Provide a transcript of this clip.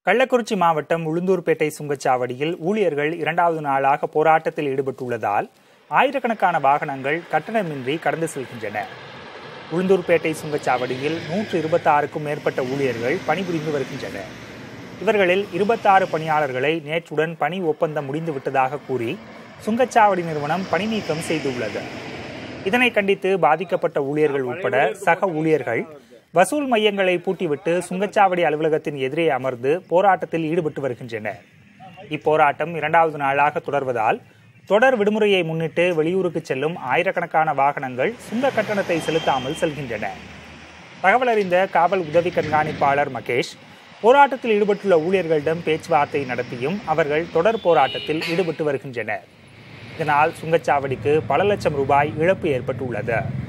கள்ளக்குறிச்சி மாவட்டம் உளுந்தூர்பேட்டை சுங்கச்சாவடியில் ஊழியர்கள் இரண்டாவது நாளாக போராட்டத்தில் ஈடுபட்டுள்ளதால் ஆயிரக்கணக்கான வாகனங்கள் கட்டணமின்றி கடந்து செல்கின்றன உளுந்தூர்பேட்டை சுங்கச்சாவடியில் நூற்று இருபத்தாறுக்கும் மேற்பட்ட ஊழியர்கள் பணிபுரிந்து வருகின்றனர் இவர்களில் இருபத்தாறு பணியாளர்களை நேற்றுடன் பணி ஒப்பந்தம் முடிந்துவிட்டதாக கூறி சுங்கச்சாவடி நிறுவனம் பணி நீக்கம் செய்துள்ளது இதனை கண்டித்து பாதிக்கப்பட்ட ஊழியர்கள் உட்பட சக ஊழியர்கள் வசூல் மையங்களை பூட்டிவிட்டு சுங்கச்சாவடி அலுவலகத்தின் எதிரே அமர்ந்து போராட்டத்தில் ஈடுபட்டு வருகின்றனர் இப்போராட்டம் இரண்டாவது நாளாக தொடர்வதால் தொடர் விடுமுறையை முன்னிட்டு வெளியூருக்கு செல்லும் ஆயிரக்கணக்கான வாகனங்கள் சுங்க கட்டணத்தை செலுத்தாமல் செல்கின்றன தகவல் அறிந்த காவல் உதவி கண்காணிப்பாளர் மகேஷ் போராட்டத்தில் ஈடுபட்டுள்ள ஊழியர்களிடம் பேச்சுவார்த்தை நடத்தியும் அவர்கள் தொடர் போராட்டத்தில் ஈடுபட்டு வருகின்றனர் இதனால் சுங்கச்சாவடிக்கு பல லட்சம் ரூபாய் இழப்பு ஏற்பட்டுள்ளது